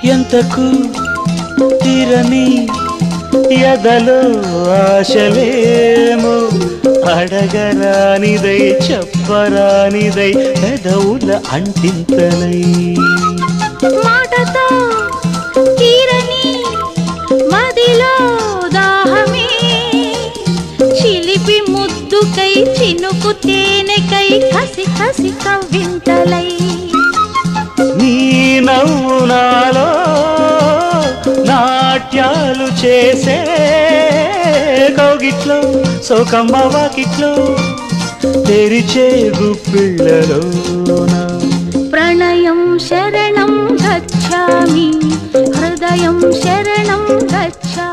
ఎంతకు తీరని ఎదలో ఆశలేమో అడగరానిదై చెప్పరానిదై పెదవుల అంటింతలై మాటతో తీరని మదిలో దాహమే చిలిపి ముద్దుకై చినుకు తేనెకై కసి కసి కవ్వింతలై నీ నవ్వు నాలో నాట్యాలు చేసే కౌగిట్లో సోకమ్మ వాకిట్లో తెరిచే గుప్పిళ్ళలోనా ప్రణయం శరణం గచ్ఛామి హృదయం శరణం గచ్ఛామి